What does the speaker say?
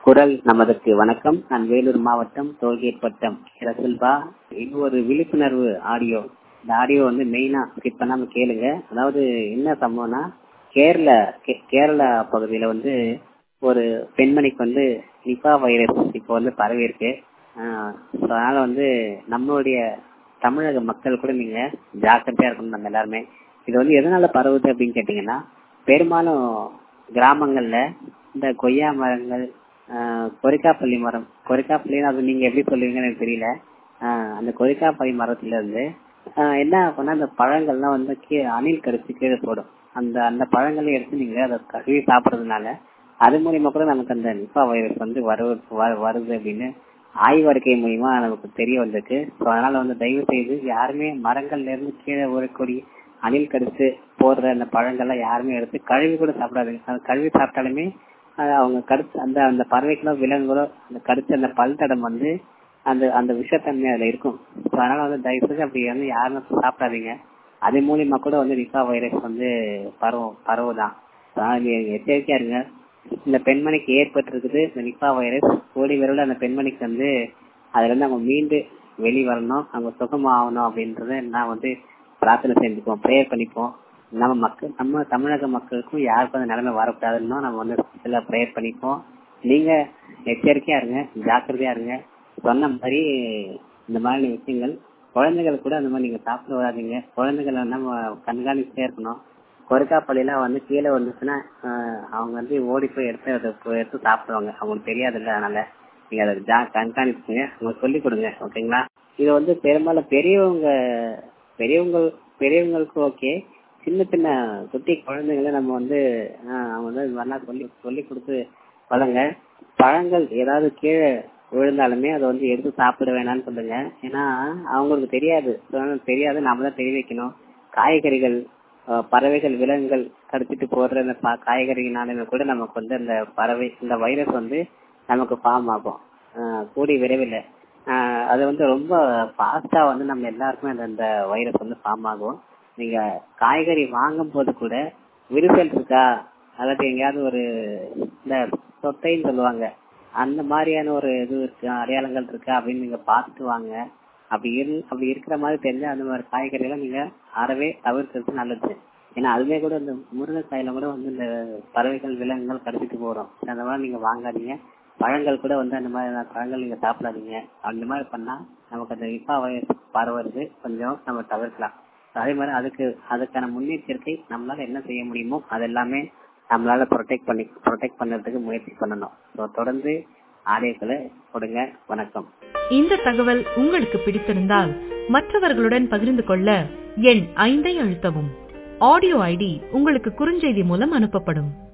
குரல் நமதுக்கு வணக்கம் நான் வேலூர் மாவட்டம் டோல்கேட் வட்டம் ரசுல்பா இது ஒரு விழிப்புணர்வு ஆடியோ இந்த ஆடியோ வந்து மெயினா ஸ்கிப் பண்ணாம கேளுங்க அதாவது என்ன சம்பவம்னா கேரளா கே- கேரளா பகுதியில வந்து ஒரு பெண்மணிக்கு வந்து நிபா வைரஸ் இப்போ வந்து பரவி இருக்கு ஆஹ் so அதனால வந்து நம்மளுடைய தமிழக மக்கள் கூட நீங்க ஜாக்கிரதையா இருக்கணும் நம்ம எல்லாருமே இது வந்து எதனால பரவுது அப்படின்னு கேட்டீங்கன்னா பெரும்பாலும் கிராமங்கள்ல இந்த கொய்யா மரங்கள் ஆஹ் கொரிக்காப்பள்ளி மரம் கொரிக்காப்பள்ளி அது நீங்க எப்படி சொல்லுவீங்கன்னு எனக்கு தெரியல ஆஹ் அந்த கொரிக்காப்பள்ளி மரத்துல இருந்து ஆஹ் என்ன பண்ணா அந்த பழங்கள்லாம் வந்து கீழே அணில் கடிச்சு கீழே போடும் அந்த அந்த பழங்களை எடுத்து நீங்க அதை கழுவி சாப்பிடுறதுனால அது மூலியமா கூட நமக்கு அந்த நிப்பா வைரஸ் வந்து வரு வ- வருது அப்படின்னு ஆய்வறிக்கை மூலியமா நமக்கு தெரிய வந்திருக்கு ஸோ அதனால வந்து தயவு செய்து யாருமே மரங்கள்ல இருந்து கீழே உரக்கூடிய அணில் கடிச்சு போடுற அந்த பழங்கள்லாம் யாருமே எடுத்து கழுவி கூட சாப்பிடாதீங்க அது கழுவி சாப்பிட்டாலுமே அது அவங்க கடிச்சு அந்த அந்த பறவைகளோ விலங்குகளோ அந்த கடிச்ச அந்த பல் தடம் வந்து அந்த அந்த விஷத்தன்மை அதுல இருக்கும் ஸோ அதனால வந்து தயவு செஞ்சு அப்படி வந்து யாருமே சாப்பிடாதீங்க அது மூலியமா கூட வந்து நிப்பா வைரஸ் வந்து பரவும் பரவுதான் அதனால நீங்க எச்சரிக்கையா இருங்க இந்த பெண்மணிக்கு ஏற்பட்டிருக்குது இந்த நிப்பா வைரஸ் ஓடி விரைவில் அந்த பெண்மணிக்கு வந்து அதுல இருந்து அவங்க மீண்டு வெளி வரணும் அவங்க சுகமாகணும் அப்படின்றத நான் வந்து பிரார்த்தனை செஞ்சுப்போம் ப்ரேயர் பண்ணிப்போம் நம்ம மக்கள் நம்ம தமிழக மக்களுக்கும் யாருக்கும் அந்த நிலைமை வரக்கூடாதுன்னு நம்ம வந்து சில ப்ரேயர் பண்ணிப்போம் நீங்க எச்சரிக்கையா இருங்க ஜாக்கிரதையா இருங்க சொன்ன மாதிரி இந்த மாதிரி விஷயங்கள் குழந்தைகள் கூட அந்த மாதிரி நீங்க சாப்பிட வராதீங்க குழந்தைகளை நம்ம கண்காணிச்சுட்டே இருக்கணும் கொருக்காப்பள்ளிலாம் வந்து கீழே வந்துச்சுன்னா ஆஹ் அவங்க வந்து ஓடி போய் எடுத்து அதை போய் எடுத்து சாப்பிடுவாங்க அவங்களுக்கு தெரியாதுல்ல அதனால நீங்க அதை ஜா கண்காணிச்சுங்க அவங்க சொல்லி கொடுங்க ஓகேங்களா இது வந்து பெரும்பாலும் பெரியவங்க பெரியவங்க பெரியவங்களுக்கு ஓகே சின்ன சின்ன குட்டி குழந்தைங்களை நம்ம வந்து ஆஹ் அவங்க வந்து இது மாதிரிலாம் சொல்லி சொல்லி கொடுத்து வளங்க பழங்கள் ஏதாவது கீழே விழுந்தாலுமே அதை வந்து எடுத்து சாப்பிட வேணாம்னு சொல்லுங்க ஏன்னா அவங்களுக்கு தெரியாது அதனால தெரியாது நாம தான் தெரிய வைக்கணும் காய்கறிகள் ஆஹ் பறவைகள் விலங்குகள் கடிச்சிட்டு போடுற அந்த பா- காய்கறினாலுமே கூட நமக்கு வந்து அந்த பறவை இந்த வைரஸ் வந்து நமக்கு ஃபார்ம் ஆகும் ஆஹ் கூடி விரைவில் ஆஹ் அது வந்து ரொம்ப ஃபாஸ்டா வந்து நம்ம எல்லாருக்குமே அந்த அந்த வைரஸ் வந்து ஃபார்ம் ஆகும் நீங்க காய்கறி வாங்கும் போது கூட விரிசல் இருக்கா அதாவது எங்கேயாவது ஒரு இந்த சொத்தைன்னு சொல்லுவாங்க அந்த மாதிரியான ஒரு இது இருக்கு அடையாளங்கள் இருக்கா அப்படின்னு நீங்க பார்த்துட்டு வாங்க அப்படி இரு அப்படி இருக்கிற மாதிரி தெரிஞ்சா அந்த மாதிரி காய்கறிகளை நீங்க அறவே தவிர்க்கிறது நல்லது ஏன்னா அதுவே கூட இந்த முருங்கைக்காயில கூட வந்து இந்த பறவைகள் விலங்குகள் கடிச்சிட்டு போறோம் அந்த மாதிரி நீங்க வாங்காதீங்க பழங்கள் கூட வந்து அந்த மாதிரி பழங்கள் நீங்க சாப்பிடாதீங்க அந்த மாதிரி பண்ணா நமக்கு அந்த நிப்பா வைரஸ் பரவுறது கொஞ்சம் நம்ம தவிர்க்கலாம் அதே மாதிரி அதுக்கு அதுக்கான முன்னெச்சரிக்கை நம்மளால என்ன செய்ய முடியுமோ அது எல்லாமே நம்மளால ப்ரொடெக்ட் பண்ணி ப்ரொடெக்ட் பண்றதுக்கு முயற்சி பண்ணணும் ஸோ தொடர்ந்து ஆடியோக்களை கொடுங்க வணக்கம் இந்த தகவல் உங்களுக்கு பிடித்திருந்தால் மற்றவர்களுடன் பகிர்ந்து கொள்ள எண் ஐந்தை அழுத்தவும் ஆடியோ ஐடி உங்களுக்கு குறுஞ்செய்தி மூலம் அனுப்பப்படும்